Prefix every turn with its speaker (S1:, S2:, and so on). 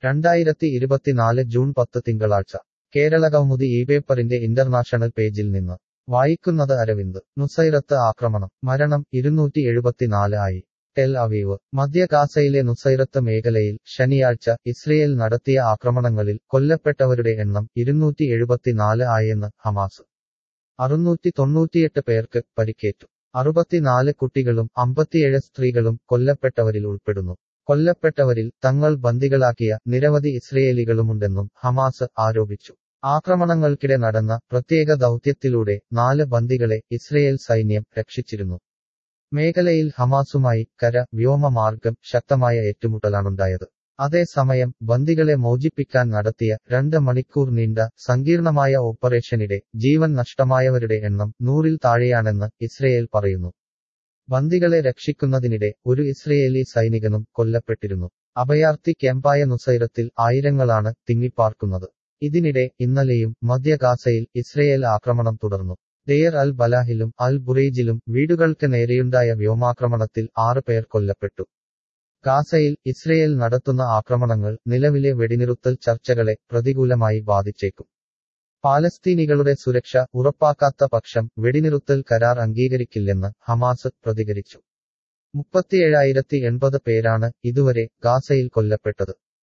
S1: രണ്ടായിരത്തി ഇരുപത്തിനാല് ജൂൺ പത്ത് തിങ്കളാഴ്ച കേരളകൗമുദി ഈ പേപ്പറിന്റെ ഇന്റർനാഷണൽ പേജിൽ നിന്ന് വായിക്കുന്നത് അരവിന്ദ് നുസൈറത്ത് ആക്രമണം മരണം ഇരുന്നൂറ്റി എഴുപത്തിനാല് ആയി ടെൽ അവീവ് മധ്യ ഗാസയിലെ നുസൈറത്ത് മേഖലയിൽ ശനിയാഴ്ച ഇസ്രയേൽ നടത്തിയ ആക്രമണങ്ങളിൽ കൊല്ലപ്പെട്ടവരുടെ എണ്ണം ഇരുന്നൂറ്റി എഴുപത്തിനാല് ആയെന്ന് ഹമാസ് അറുന്നൂറ്റി തൊണ്ണൂറ്റിയെട്ട് പേർക്ക് പരിക്കേറ്റു അറുപത്തിനാല് കുട്ടികളും അമ്പത്തിയേഴ് സ്ത്രീകളും കൊല്ലപ്പെട്ടവരിൽ ഉൾപ്പെടുന്നു കൊല്ലപ്പെട്ടവരിൽ തങ്ങൾ ബന്ദികളാക്കിയ നിരവധി ഇസ്രയേലികളുമുണ്ടെന്നും ഹമാസ് ആരോപിച്ചു ആക്രമണങ്ങൾക്കിടെ നടന്ന പ്രത്യേക ദൗത്യത്തിലൂടെ നാല് ബന്ദികളെ ഇസ്രയേൽ സൈന്യം രക്ഷിച്ചിരുന്നു മേഖലയിൽ ഹമാസുമായി കര വ്യോമമാർഗം ശക്തമായ ഏറ്റുമുട്ടലാണുണ്ടായത് അതേസമയം ബന്ദികളെ മോചിപ്പിക്കാൻ നടത്തിയ രണ്ട് മണിക്കൂർ നീണ്ട സങ്കീർണമായ ഓപ്പറേഷനിടെ ജീവൻ നഷ്ടമായവരുടെ എണ്ണം നൂറിൽ താഴെയാണെന്ന് ഇസ്രയേൽ പറയുന്നു ബന്ദികളെ രക്ഷിക്കുന്നതിനിടെ ഒരു ഇസ്രയേലി സൈനികനും കൊല്ലപ്പെട്ടിരുന്നു അഭയാർത്ഥി ക്യാമ്പായ നുസൈറത്തിൽ ആയിരങ്ങളാണ് തിങ്ങിപ്പാർക്കുന്നത് ഇതിനിടെ ഇന്നലെയും മധ്യ ഗാസയിൽ ഇസ്രയേൽ ആക്രമണം തുടർന്നു ദെയർ അൽ ബലാഹിലും അൽ ബുറേജിലും വീടുകൾക്ക് നേരെയുണ്ടായ വ്യോമാക്രമണത്തിൽ ആറ് പേർ കൊല്ലപ്പെട്ടു ഗാസയിൽ ഇസ്രയേൽ നടത്തുന്ന ആക്രമണങ്ങൾ നിലവിലെ വെടിനിറുത്തൽ ചർച്ചകളെ പ്രതികൂലമായി ബാധിച്ചേക്കും പാലസ്തീനികളുടെ സുരക്ഷ ഉറപ്പാക്കാത്ത പക്ഷം വെടിനിറുത്തൽ കരാർ അംഗീകരിക്കില്ലെന്ന് ഹമാസ് പ്രതികരിച്ചു മുപ്പത്തിയേഴായിരത്തി എൺപത് പേരാണ് ഇതുവരെ ഗാസയിൽ കൊല്ലപ്പെട്ടത്